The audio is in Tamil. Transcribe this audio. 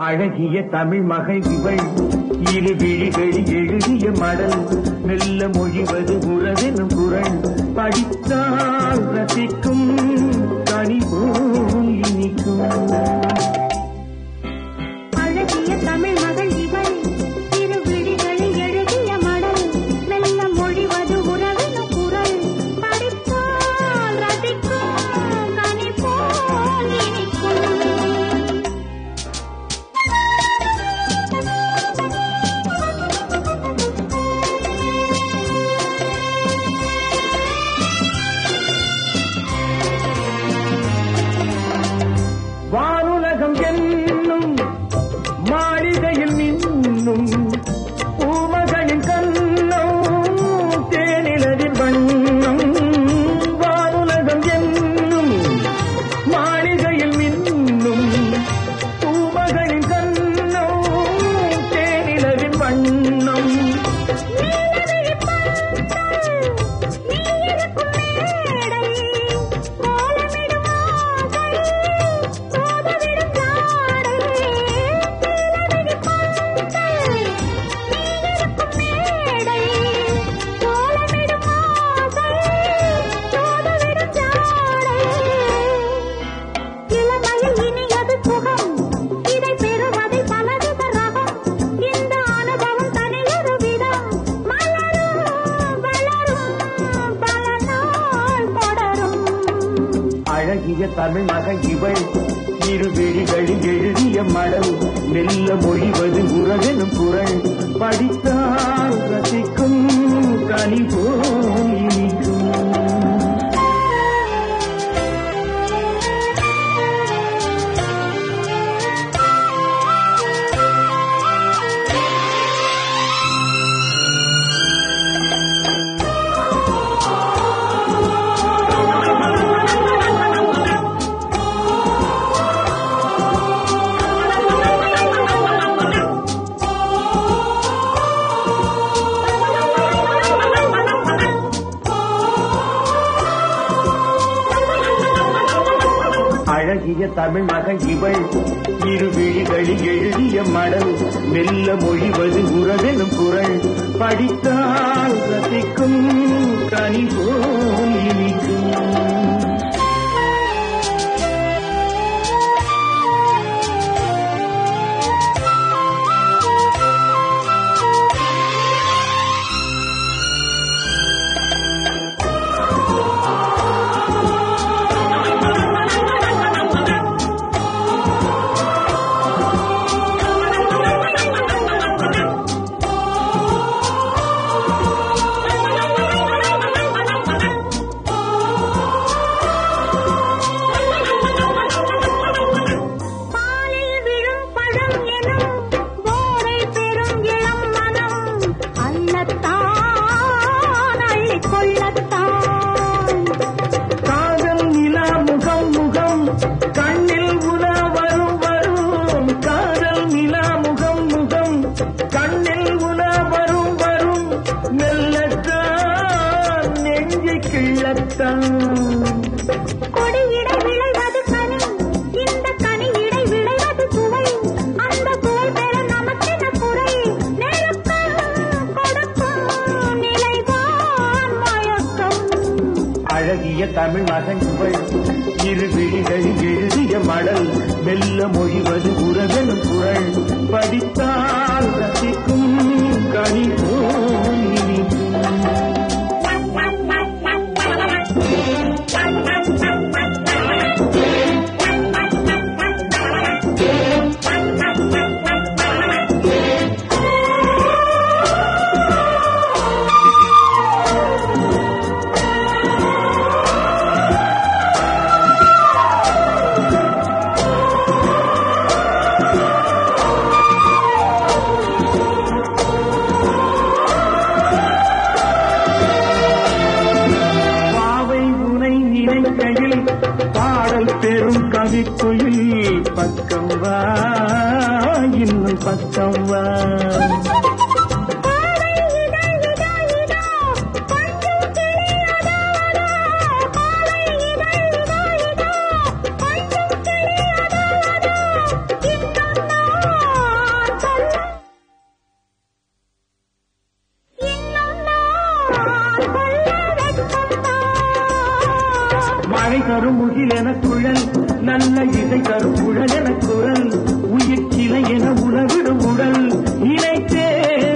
அழகிய தமிழ் மகள் இவள் இரு விழிகளில் எழுதிய மடல் மெல்ல மொழிவது உறவெனும் குரல் படித்தால் ரசிக்கும் கனி போல் இனிக்கும் அழகிய தமிழ் மகள் இவள் இரு விழிகளில் எழுதிய மடல் மெல்ல மொழிவது உறவின் குரல் படித்தால் ரசிக்கும் கனி போல் இனிக்கும் வானுலகம் என்னும் மாளிகையில் நின்னும் பூமகளின் கண்ணம் தேனிலதில் வண்ணம் வானுலகம் என்னும் மாளிகையில் நின்னும் பூமகளின் கண்ணம் தேனிலதின் வண்ணம் இளமையில் இனியது சுகம் இதை பெறுவதை பலவித ரகம் இந்த அனுபவம் தனியொரு விதம் மலரும் வளரும் பல நாள் தொடரும் அழகிய தமிழ் மகள் இவள் இரு விழிகளில் எழுதிய மடல் மெல்ல மொழிவது உறவெனும் குரல் படித்தால் ரசிக்கும் கனி போல் இனிக்கும் அழகிய தமிழ் மகள் இவள் இரு விழிகளில் எழுதிய மடல் மெல்ல மொழிவது உறவெனும் குரல் படித்தால் ரசிக்கும் கனி போல் இனிக்கும் பாலில் விழும் பழம் எனும் போரை பெறும் இளம் மனம் அல்லத்தான் அள்ளிக் கொள்ளத்தான் காதல் நிலா முகம் முகம் கண்ணில் உலா வரும் வரும் காதல் நிலா முகம் முகம் கண்ணில் உலா வரும் வரும் மெல்லத்தான் நெஞ்சை கிள்ளத்தான் கொடியிடை விளைவது கனி இந்த கனி இடை விளைவது சுவை அந்த சுவை பெற நமக்கென குறை நெருக்கம் கொடுக்கும் நிலைதான் மயக்கம் அழகிய தமிழ் மகன் இவள் இரு விழிகளில் எழுதிய மடல் மெல்ல மொழிவது உறவெனும் குரல் படித்தால் ரசிக்கும் கனி போல் இனிக்கும். பாவை உனை நினைக்கையில் பாடல் பெரும் கவிக்குயில் பக்கம் வா இன்னும் பக்கம் வா கொஞ்சம் கிளியதா மழை தரும் முகில் என குழல் நல்ல இசை தரும் குழல் என குரல் உயிர் கிளை என உணவிடும் உடல் இணைத்தே